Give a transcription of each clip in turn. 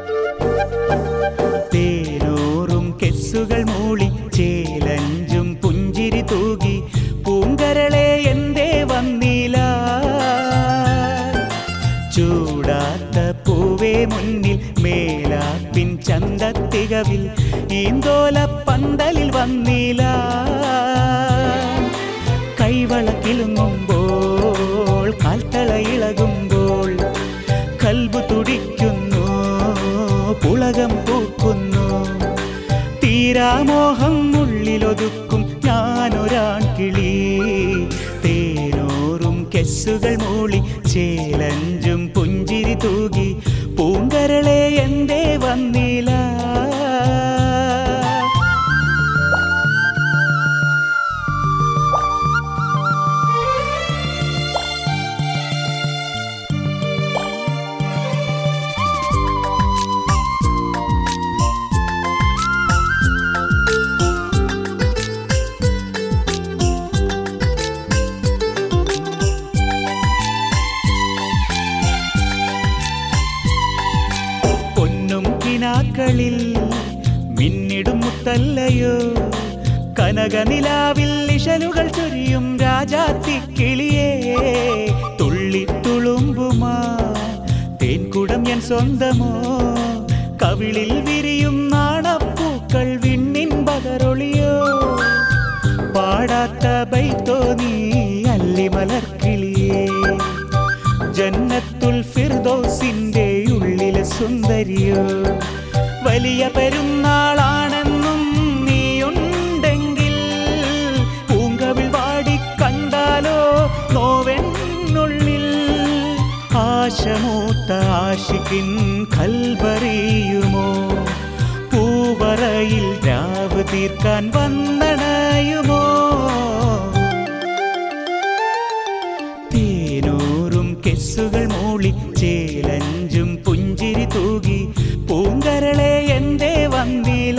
തേനൂറും കെസ്സുകൾ മൂളി ചേലഞ്ചും പുഞ്ചിരി തൂകി പൂങ്കരളെ എന്തേ വന്നില്ല ചൂടാത്ത പൂവേ മുന്നിൽ മേലാപ്പിൻ ചന്തത്തികവിൽ ഈന്തോല പന്തലിൽ വന്നില്ല കൈവള കിളുങ്ങുമ്പോൾ കാൽത്തള ഇളകുമ്പോൾ കൽബു തുടിക്കുന്നു പുളകം പൂക്കുന്നു തീരാമോഹം ഉള്ളിലൊതുക്കും ഞാനൊരാൺ കിളി തേനോറും കെസ്സുകൾ മൂളി ചേലഞ്ചും പുഞ്ചിരി തൂകി പൂങ്കരളെ എന്തേ വന്നില്ല പൊന്നും കിനാക്കളിൽ മിന്നിടും മുത്തല്ലയോ കനകനിലാവിൽ ഇശലുകൾ ചൊരിയും രാജാത്തിക്കിളിയേ തുള്ളിത്തുളുമ്പുമാ തേൻകുടം ഞാൻ സ്വന്തമോ കവിളിൽ വിരിയും നാണപ്പൂക്കൾ വിണ്ണിൻ ബദറൊളിയോ പാടാത്ത ബൈത്തോ നീ അല്ലിമലർക്കിളിയേ ജന്നത്തുൽ ഫിർദൗസിന്റെ ഉള്ളിലെ സുന്ദരിയോ വലിയ പെരുന്നാളാണെന്നും നീയുണ്ടെങ്കിൽ പൂങ്കവിൾ വാടി കണ്ടാലോ നോവെന്നുള്ളിൽ ആശമൂത്ത ആശിക്കിൻ കൽബറിയുമോ പൂവറയിൽ രാവ് തീർക്കാൻ വന്നണയുമോ തേനൂറും കെസ്സുകൾ മൂളി ചേലഞ്ചും പുഞ്ചിരി തൂകി പൂങ്കരളെ എന്തേ വന്നില്ല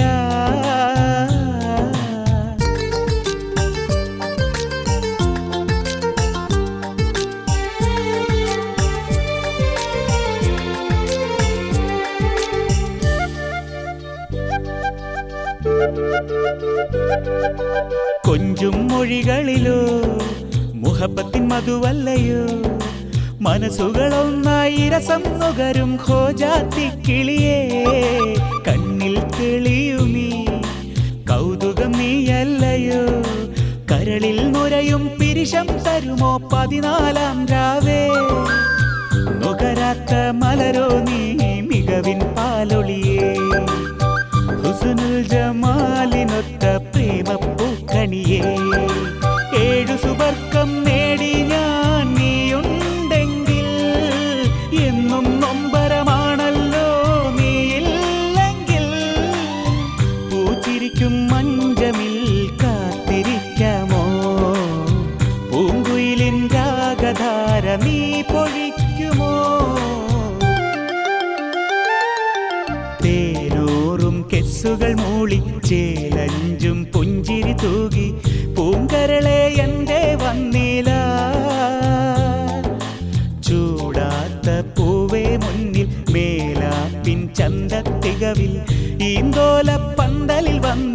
കൊഞ്ചും മൊഴികളിലോ മുഹബത്തിൻ മധുവല്ലയോ മനസ്സുകളൊന്നായി രസം നുകരും ഹോജാത്തി കിളിയേ കണ്ണിൽ തെളിയുമീ കൗതുകം നീയല്ലയോ കരളിൽ നുരയും പിരിശം തരുമോ പതിനാലാം രാവേ നുകരാത്ത മലരോ നീ മികവിൻ പാലൊളിയേ ഹുസ്നുൽ ജമാലിനൊത്ത പ്രേമപ്പൂക്കണിയേ ഏഴു സുബർക്കം നേടി ഞാൻ നീയുണ്ടെങ്കിൽ എന്നും നൊമ്പരമാണല്ലോ നീയില്ലെങ്കിൽ പൂച്ചിരിക്കും മഞ്ചമിൽ കാത്തിരിക്കാമോ പൂങ്കുയിലിൻ രാഗധാര നീ പൊഴിക്കുമോ തേനൂറും കെസ്സുകൾ മൂളി ചേലഞ്ചും പുഞ്ചിരി തൂകി പൂങ്കരളെ എന്തേ വന്നില്ല ചൂടാത്ത പൂവേ മുന്നിൽ മേലാപ്പിൻ ചന്തത്തികവിൽ ഈന്തോല പന്തലിൽ വന്നില്ല